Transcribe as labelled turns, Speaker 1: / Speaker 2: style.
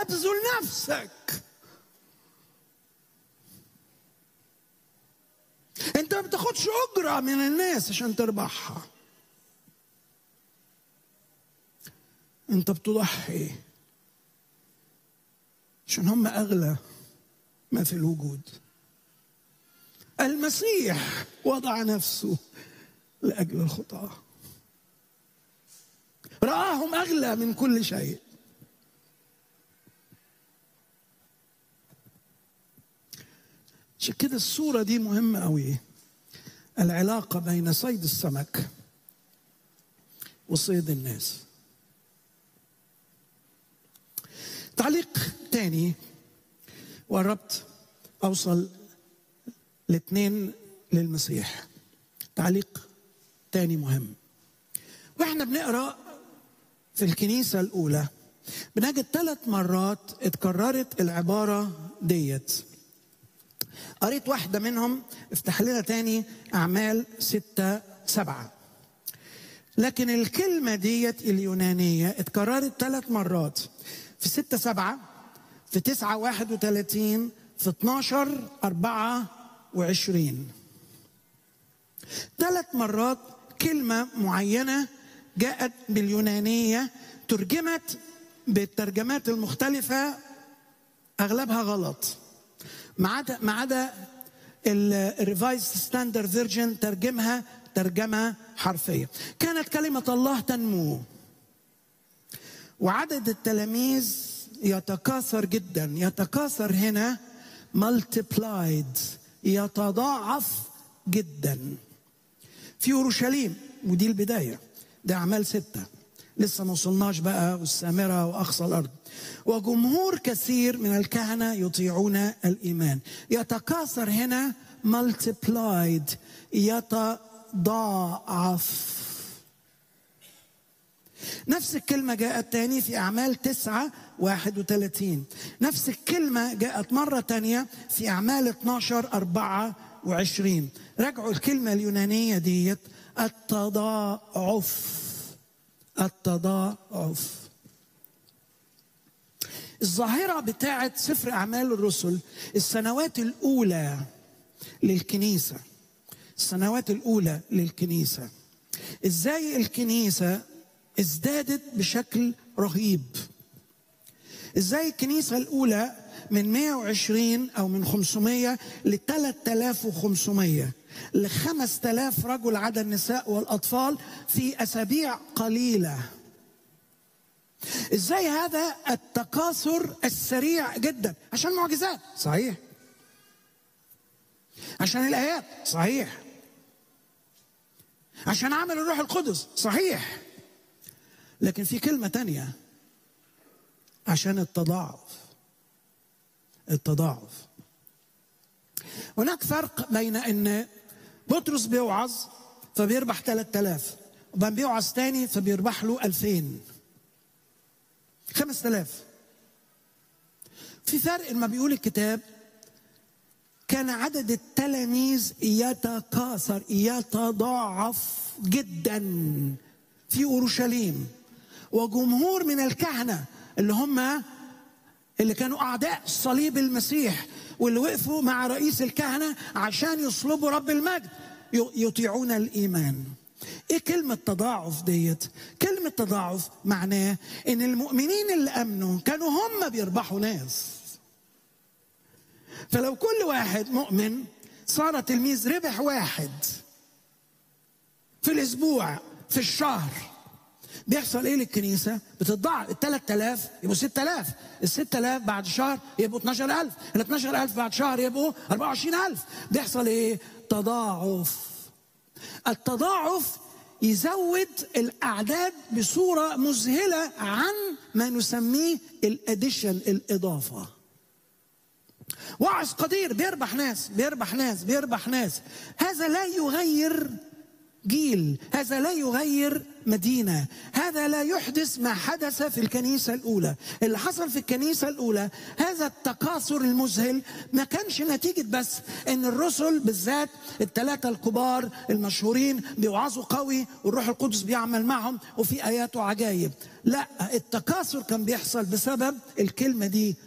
Speaker 1: تبذل نفسك انت ما بتاخدش اجره من الناس عشان تربحها انت بتضحي عشان هم اغلى ما في الوجود المسيح وضع نفسه لاجل الخطاه راهم اغلى من كل شيء عشان كده الصوره دي مهمه قوي العلاقه بين صيد السمك وصيد الناس تعليق تاني وقربت اوصل الاثنين للمسيح تعليق تاني مهم واحنا بنقرا في الكنيسه الاولى بنجد ثلاث مرات اتكررت العباره ديت قريت واحدة منهم افتح لنا تاني أعمال ستة سبعة لكن الكلمة ديت اليونانية اتكررت ثلاث مرات في ستة سبعة في تسعة واحد وثلاثين في اتناشر أربعة وعشرين ثلاث مرات كلمة معينة جاءت باليونانية ترجمت بالترجمات المختلفة أغلبها غلط ما عدا ما عدا الريفايز ستاندرد فيرجن ترجمها ترجمه حرفيه كانت كلمه الله تنمو وعدد التلاميذ يتكاثر جدا يتكاثر هنا multiplied يتضاعف جدا في اورشليم ودي البدايه ده اعمال سته لسه ما وصلناش بقى والسامره واقصى الارض وجمهور كثير من الكهنه يطيعون الايمان يتكاثر هنا multiplied يتضاعف نفس الكلمة جاءت تاني في أعمال تسعة واحد وثلاثين نفس الكلمة جاءت مرة تانية في أعمال 12 أربعة وعشرين راجعوا الكلمة اليونانية ديت التضاعف التضاعف الظاهرة بتاعت سفر أعمال الرسل السنوات الأولى للكنيسة السنوات الأولى للكنيسة إزاي الكنيسة ازدادت بشكل رهيب إزاي الكنيسة الأولى من 120 أو من 500 ل 3500 ل 5000 رجل عدا النساء والأطفال في أسابيع قليلة ازاي هذا التكاثر السريع جدا عشان معجزات صحيح عشان الايات صحيح عشان عمل الروح القدس صحيح لكن في كلمة تانية عشان التضاعف التضاعف هناك فرق بين ان بطرس بيوعظ فبيربح 3000 وبعدين بيوعظ تاني فبيربح له 2000 5000 في فرق ما بيقول الكتاب كان عدد التلاميذ يتكاثر يتضاعف جدا في اورشليم وجمهور من الكهنه اللي هم اللي كانوا اعداء صليب المسيح واللي وقفوا مع رئيس الكهنه عشان يصلبوا رب المجد يطيعون الايمان ايه كلمة تضاعف ديت؟ كلمة تضاعف معناه ان المؤمنين اللي امنوا كانوا هم بيربحوا ناس. فلو كل واحد مؤمن صار تلميذ ربح واحد في الاسبوع في الشهر بيحصل ايه للكنيسه؟ بتتضاعف ال 3000 يبقوا 6000 ال 6000 بعد شهر يبقوا 12000 ال 12000 بعد شهر يبقوا 24000 بيحصل ايه؟ تضاعف التضاعف يزود الاعداد بصوره مذهله عن ما نسميه الاديشن الاضافه وعظ قدير بيربح ناس بيربح ناس بيربح ناس هذا لا يغير جيل هذا لا يغير مدينة هذا لا يحدث ما حدث في الكنيسة الأولى اللي حصل في الكنيسة الأولى هذا التكاثر المذهل ما كانش نتيجة بس أن الرسل بالذات الثلاثة الكبار المشهورين بيوعظوا قوي والروح القدس بيعمل معهم وفي آيات وعجائب لا التكاثر كان بيحصل بسبب الكلمة دي